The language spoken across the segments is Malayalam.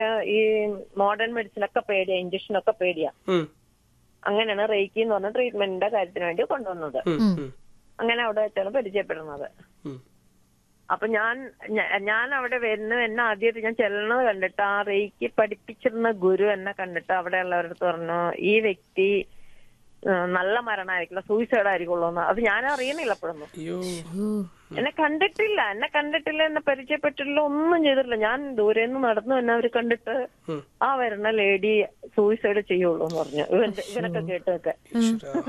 ഈ മോഡേൺ മെഡിസിൻ ഒക്കെ പേടിയാ ഇഞ്ചക്ഷൻ ഒക്കെ പേടിയാ ഉം, അങ്ങനെയാണ് റേക്കി എന്ന് പറഞ്ഞ ട്രീറ്റ്മെന്റിന്റെ കാര്യത്തിന് വേണ്ടി കൊണ്ടുവന്നത് ഉം, ഉം, അങ്ങനെ അവിടെ വെച്ചാണ് പരിചയപ്പെടുന്നത് ഉം. അപ്പൊ ഞാൻ ഞ- ഞാൻ അവിടെ വരുന്നു എന്നെ ആദ്യമായിട്ട് ഞാൻ ചെല്ലണത് കണ്ടിട്ട് ആ റേക്ക് പഠിപ്പിച്ചിരുന്ന ഗുരു എന്നെ കണ്ടിട്ട് അവിടെ ഉള്ളവരടുത്ത് പറഞ്ഞു ഈ വ്യക്തി ആ, നല്ല മരണമായിരിക്കില്ല സൂയിസൈഡ് ആയിരിക്കുള്ളൂ എന്ന് അത് ഞാൻ അറിയണില്ല അപ്പോഴൊന്നും അയ്യോ എന്നെ കണ്ടിട്ടില്ല എന്നെ കണ്ടിട്ടില്ല എന്നെ പരിചയപ്പെട്ടിട്ടില്ല ഒന്നും ചെയ്തിട്ടില്ല ഞാൻ ദൂരെ നിന്ന് നടന്നു എന്നെ അവര് കണ്ടിട്ട് ഉം. ആ വരുന്ന ലേഡി സൂയിസൈഡ് ചെയ്യുള്ളൂ എന്ന് പറഞ്ഞു ഇവന്റെ ഇവനൊക്കെ കേട്ടൊക്കെ ഈശ്വരാ.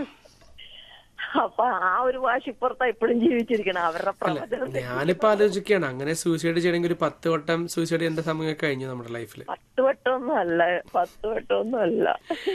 അപ്പൊ ആ ഒരു വാശി ഇപ്പുറത്താ ഇപ്പോഴും ജീവിച്ചിരിക്കണം അവരുടെ പ്രവചനം ഞാനിപ്പോ ആലോചിക്കുകയാണ് അങ്ങനെ സൂയിസൈഡ് ചെയ്യണമെങ്കിൽ ഒരു പത്ത് വട്ടം സൂയിസൈഡ് ചെയ്യേണ്ട സമയം കഴിഞ്ഞു നമ്മുടെ ലൈഫിൽ പത്ത് വട്ടമൊന്നും അല്ല പത്ത് വട്ടമൊന്നും അല്ല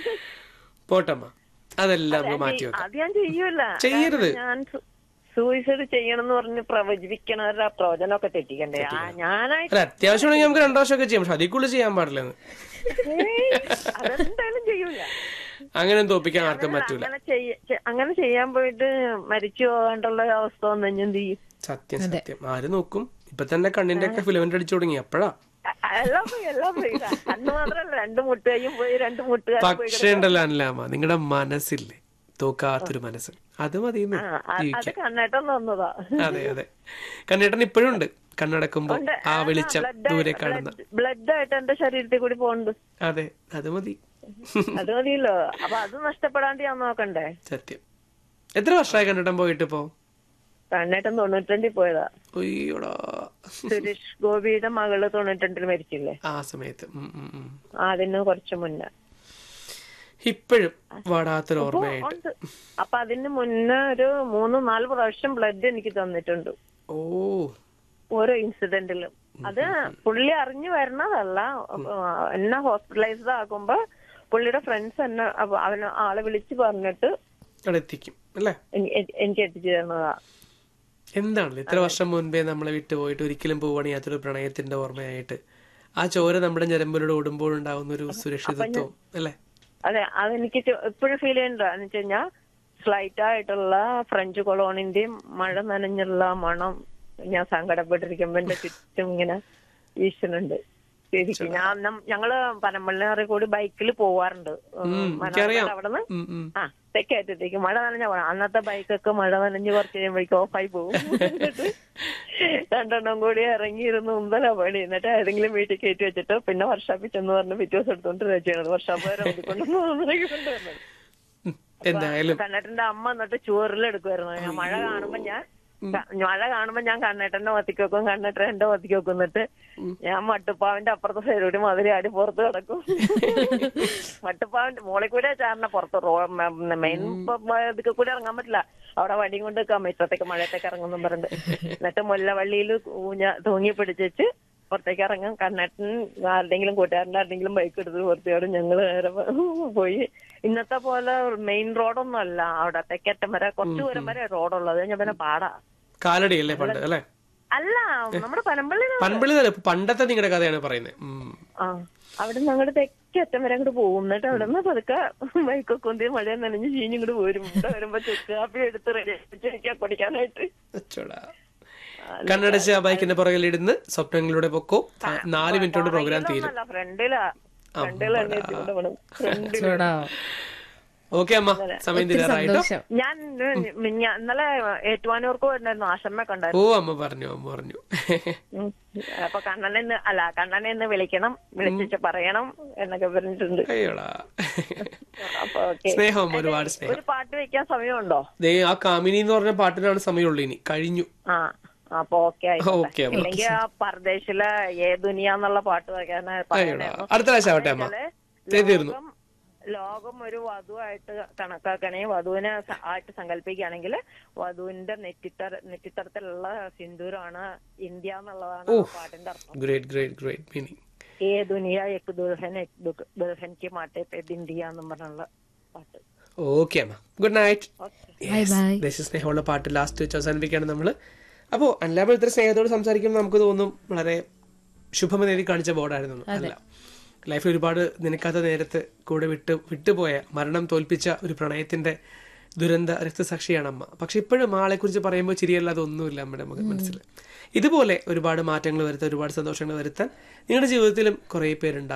പോട്ടമ്മ അതെല്ലാം നമുക്ക് മാറ്റി വെക്കാം അത് ഞാൻ ചെയ്യൂല ചെയ്യരുത്. കാരണം ഞാൻ സൂയിസൈഡ് ചെയ്യണം എന്ന് പറഞ്ഞ് പ്രവചിക്കണവരുടെ ആ പ്രവചനമൊക്കെ തെറ്റിക്കണ്ടേ ആ ഞാനായിട്ട് അല്ല അത്യാവശ്യമാണെങ്കിൽ നമുക്ക് രണ്ടു വർഷമൊക്കെ ചെയ്യാം പക്ഷെ അതിക്കുള്ളിൽ ചെയ്യാൻ പാടില്ലെന്ന് ഏയ്, അതെന്തായാലും ചെയ്യൂല അങ്ങനെ തോപ്പിക്കാൻ ആർക്കും പറ്റൂല അങ്ങനെ ചെയ്യ- ചെ- അങ്ങനെ ചെയ്യാൻ പോയിട്ട് മരിച്ചു പോകാണ്ടുള്ള അവസ്ഥ വന്നു കഴിഞ്ഞാൽ എന്ത് ചെയ്യും സത്യം സത്യം ആര് നോക്കും ഇപ്പൊ തന്നെ കണ്ണിന്റെ ഒക്കെ ഫിലമെന്റ് അടിച്ചു തുടങ്ങി അപ്പഴാ അ- എല്ലാം പോയി എല്ലാം പോയി അന്ന് മാത്രല്ല രണ്ട് മുട്ടുകയും പോയി രണ്ട് മുട്ടുകാരും പോയി പക്ഷേ ഉണ്ടല്ലോ അനിലാമ നിങ്ങളുടെ മനസ്സില്ലേ തോക്കാത്തൊരു മനസ്സ് അത് മതി ആ, അ- അത് ജീവിക്കാൻ കണ്ണേട്ടം തന്നതാ അതെ അതെ കണ്ണേട്ടൻ ഇപ്പോഴും ഉണ്ട് കണ്ണടക്കുമ്പോ ആ വെളിച്ചം ദൂരെ കാണുന്ന ബ്ലഡ് ആയിട്ട് എന്റെ ശരീരത്തിൽ കൂടി പോകുന്നുണ്ട് അതെ അത് മതി അത് മതിയല്ലോ അപ്പൊ അത് നഷ്ടപ്പെടാണ്ട് ഞാൻ നോക്കണ്ടേ സത്യം എത്ര വർഷമായി കണ്ണേട്ടൻ പോയിട്ട് ഇപ്പോ കണ്ണേട്ടൻ തൊണ്ണൂറ്റണ്ടിൽ പോയതാ ഒയ്യോടാ സുരേഷ് ഗോപിയുടെ മകള് തൊണ്ണൂറ്റണ്ടിൽ മരിച്ചില്ലേ ആ സമയത്ത് ഉം, ഉം, ഉം. അതിന് കുറച്ച് മുന്നേ ഇപ്പോഴും വാടാത്തൊരു ഓർമ്മയായിട്ട് ഉണ്ട് അപ്പൊ അതിന് മുന്നേ ഒരു മൂന്ന് നാല് പ്രാവശ്യം ബ്ലഡ് എനിക്ക് തന്നിട്ടുണ്ട് ഓ ഓരോ ഇൻസിഡന്റിലും അത് പുള്ളി അറിഞ്ഞു വരണതല്ല അപ്പൊ എന്നെ ഹോസ്പിറ്റലൈസ്ഡ് ആക്കുമ്പോ പുള്ളിയുടെ ഫ്രണ്ട്സ് എന്നെ അപ്പൊ അവന് ആളെ വിളിച്ച് പറഞ്ഞിട്ട് അവിടെ എത്തിക്കും അല്ലേ എനി- എ- എനിക്ക് എത്തിച്ചു തരുന്നതാ എന്താണല്ലോ ഇത്ര വർഷം മുൻപേ നമ്മളെ വിട്ടുപോയിട്ട് ഒരിക്കലും പോവാണ് യാതൊരു പ്രണയത്തിന്റെ ഓർമ്മയായിട്ട് ആ ചോര നമ്മുടെ ഞരമ്പിലൂടെ ഓടുമ്പോൾ ഉണ്ടാവുന്ന ഒരു സുരക്ഷിതത്വം അല്ലേ അതെ അതെനിക്ക് ഇപ്പോഴും ഫീൽ ചെയ്യുന്നുണ്ട് എന്ന് വെച്ച് കഴിഞ്ഞാൽ സ്ലൈറ്റ് ആയിട്ടുള്ള ഫ്രഞ്ച് കൊളോണിന്റെയും മഴ നനഞ്ഞുള്ള മണം ഞാൻ സങ്കടപ്പെട്ടിരിക്കുമ്പോ എന്റെ ചുറ്റും ഇങ്ങനെ വീശുന്നുണ്ട് ശരിക്കും ഞാൻ നം- ഞങ്ങള് പനമ്പള്ളിയാറി കൂടി ബൈക്കിൽ പോവാറുണ്ട് എനിക്കറിയാം. അവിടെ നിന്ന് ഉം, ഉം. ആ തെക്കേറ്റത്തേക്ക് മഴ നനഞ്ഞ പോണം അന്നത്തെ ബൈക്കൊക്കെ മഴ നനഞ്ഞ് കുറച്ച് കഴിയുമ്പോഴേക്കും ഓഫായി പോകും എന്നിട്ട് രണ്ടെണ്ണം കൂടി ഇറങ്ങിയിരുന്ന് ഉന്തല പണി എന്നിട്ട് ഏതെങ്കിലും വീട്ടിൽ കയറ്റി വെച്ചിട്ട് പിന്നെ വർഷാപ്പിൽ ചെന്ന് പറഞ്ഞ് പിറ്റേ ദിവസം എടുത്തോണ്ട് വെച്ചാണ് വർഷാപ്പ് വരെ കൊണ്ടുവന്നത് കൊണ്ടുവരുന്നത് ഉം. എന്തായാലും കണ്ണേട്ടന്റെ അമ്മ എന്നിട്ട് ചുവറിലെടുക്കുമായിരുന്നു ഞാൻ മഴ കാണുമ്പോ ഞാൻ ക- മഴ കാണുമ്പോ ഞാൻ കണ്ണേട്ടന്റെ ഒത്തിക്ക് വെക്കും കണ്ണേട്ടൻ എന്റെ ഒത്തിക്ക് വെക്കും എന്നിട്ട് ഞാൻ മട്ടുപ്പാവിന്റെ അപ്പുറത്തെ സൈഡോടി മതിരി ആടി പുറത്ത് കിടക്കും മട്ടുപ്പാവിന്റെ മോളിൽ കൂടെ ചാറിന പുറത്ത് റോ മെയിൻ ഇതൊക്കെ കൂടെ ഇറങ്ങാൻ പറ്റില്ല അവിടെ വടിയും കൊണ്ട് നിൽക്കാം മിറ്റത്തേക്ക് മഴയത്തേക്ക് ഇറങ്ങുന്നു പറഞ്ഞിട്ട് എന്നിട്ട് മുല്ലവള്ളിയിൽ ഊഞ്ഞ തൂങ്ങി പിടിച്ചിട്ട് പുറത്തേക്ക് ഇറങ്ങും കണ്ണേട്ടൻ ആരുടെങ്കിലും കൂട്ടുകാരൻ്റെ ആരുടെങ്കിലും ബൈക്ക് എടുത്ത് പുറത്തേക്കും ഞങ്ങൾ നേരെ പോയി ഇന്നത്തെ പോലെ മെയിൻ റോഡൊന്നും അല്ല അവിടെ തെക്കേറ്റം വരെ കുറച്ച് ദൂരം വരെ റോഡുള്ളത് ഞാൻ പിന്നെ പാടാ കാലടി അല്ലേ പണ്ട് അല്ലേ അല്ല നമ്മുടെ പനമ്പള്ളി പൺപിള്ളി തന്നെ പണ്ടത്തെ നിങ്ങളുടെ കഥയാണ് പറയുന്നത് ഉം. ആ അവിടെ നിന്ന് അങ്ങോട്ട് തെക്കേറ്റം വരെ അങ്ങോട്ട് പോകും എന്നിട്ട് അവിടെ നിന്ന് പതുക്കെ ബൈക്കൊക്കെ ഉന്തി മഴ നനഞ്ഞ് ചീഞ്ഞിങ്ങോട്ട് പോരും ഇവിടെ വരുമ്പോ ചുക്ക് കാപ്പി എടുത്ത് റെഡി എനിക്ക് കുടിക്കാനായിട്ട് അച്ചോടാ. കണ്ണടച്ച് ആ ബൈക്കിന്റെ പുറകിലിരുന്ന് സ്വപ്നങ്ങളിലൂടെ പൊക്കോ ആ, നാല് മിനിറ്റ് കൊണ്ട് പ്രോഗ്രാം തീരും അല്ല ഫ്രണ്ടിലാ ഫ്രണ്ടിലാ എന്നെ എത്തിക്കൊണ്ട് പോണം ഫ്രണ്ടിൽ ചോടാ ഓക്കെ അമ്മ സമയം തീരാറായിട്ടോ സന്തോഷം ഞാൻ ഇന്ന് ഞാൻ ഇന്നലെ ഏറ്റുവാനൂർക്ക് വരുന്നായിരുന്നു ആശമ്മയൊക്കെ ഓ ഉണ്ടായിരുന്നു അമ്മ പറഞ്ഞു അമ്മ പറഞ്ഞു ഉം. അപ്പൊ കണ്ണനെ ഇന്ന് അല്ല കണ്ണനെ ഇന്ന് വിളിക്കണം വിളിച്ചിട്ട് പറയണം എന്നൊക്കെ പറഞ്ഞിട്ടുണ്ട് അയ്യോടാ അപ്പൊ ഓക്കെ സ്നേഹം ഒരുപാട് സ്നേഹം ഒരു പാട്ട് വെക്കാൻ സമയമുണ്ടോ ദേ ആ കാമിനി എന്ന് പറഞ്ഞ പാട്ടിനാണ് സമയമുള്ളൂ ഇനി കഴിഞ്ഞു ആ അപ്പൊ ഓക്കെ ഓക്കെ അമ്മ ഇല്ലെങ്കിൽ ആ പർദേശിലെ ഏ ദുനിയാന്നുള്ള പാട്ട് വെക്കാനാ അയ്യോടാ അടുത്ത പ്രാവശ്യം ആവട്ടെ അമ്മ ദേ തീർന്നു ലോകം ലോകം ഒരു വധുവായിട്ട് കണക്കാക്കണേ വധുവിനെ സ- ആയിട്ട് സങ്കല്പിക്കുകയാണെങ്കിൽ വധുവിന്റെ നെറ്റിത്തറ നെറ്റിത്തരത്തിലുള്ള സിന്ദൂരാണ് ഇന്ത്യ എന്നുള്ളതാണ് ആ പാട്ടിന്റെ അർത്ഥം ഗ്രേറ്റ് ഗ്രേറ്റ് ഗ്രേറ്റ് മീനിങ് ഏ ദുനിയ എക് ദുൽഹൻ എക് ദുഃഖ- ദുൽഹൻക്ക് മാറ്റേ പേ ഇന്ത്യ എന്നും പറഞ്ഞുള്ള പാട്ട് ഓക്കെ അമ്മ ഗുഡ് നൈറ്റ് ബൈ ബൈ ദേശസ്നേഹമുള്ള പാട്ട് ലാസ്റ്റ് വെച്ച് അവസാനിപ്പിക്കുകയാണ് നമ്മൾ അപ്പോൾ അല്ലാതെ ഇത്ര സ്നേഹത്തോട് സംസാരിക്കുമ്പോൾ നമുക്ക് തോന്നും വളരെ ശുഭമനേരി കാണിച്ച ബോർഡായിരുന്നു അല്ല ലൈഫിൽ ഒരുപാട് നിനക്കാത്ത നേരത്ത് കൂടെ വിട്ട് വിട്ടുപോയ മരണം തോൽപ്പിച്ച ഒരു പ്രണയത്തിന്റെ ദുരന്ത രക്തസാക്ഷിയാണ് അമ്മ പക്ഷെ ഇപ്പോഴും ആളെക്കുറിച്ച് പറയുമ്പോൾ ചിരിയല്ലാതെ ഒന്നുമില്ല നമ്മുടെ മ- മനസ്സിൽ ഇതുപോലെ ഒരുപാട് മാറ്റങ്ങൾ വരുത്താൻ ഒരുപാട് സന്തോഷങ്ങൾ വരുത്താൻ നിങ്ങളുടെ ജീവിതത്തിലും കുറേ പേരുണ്ടാവും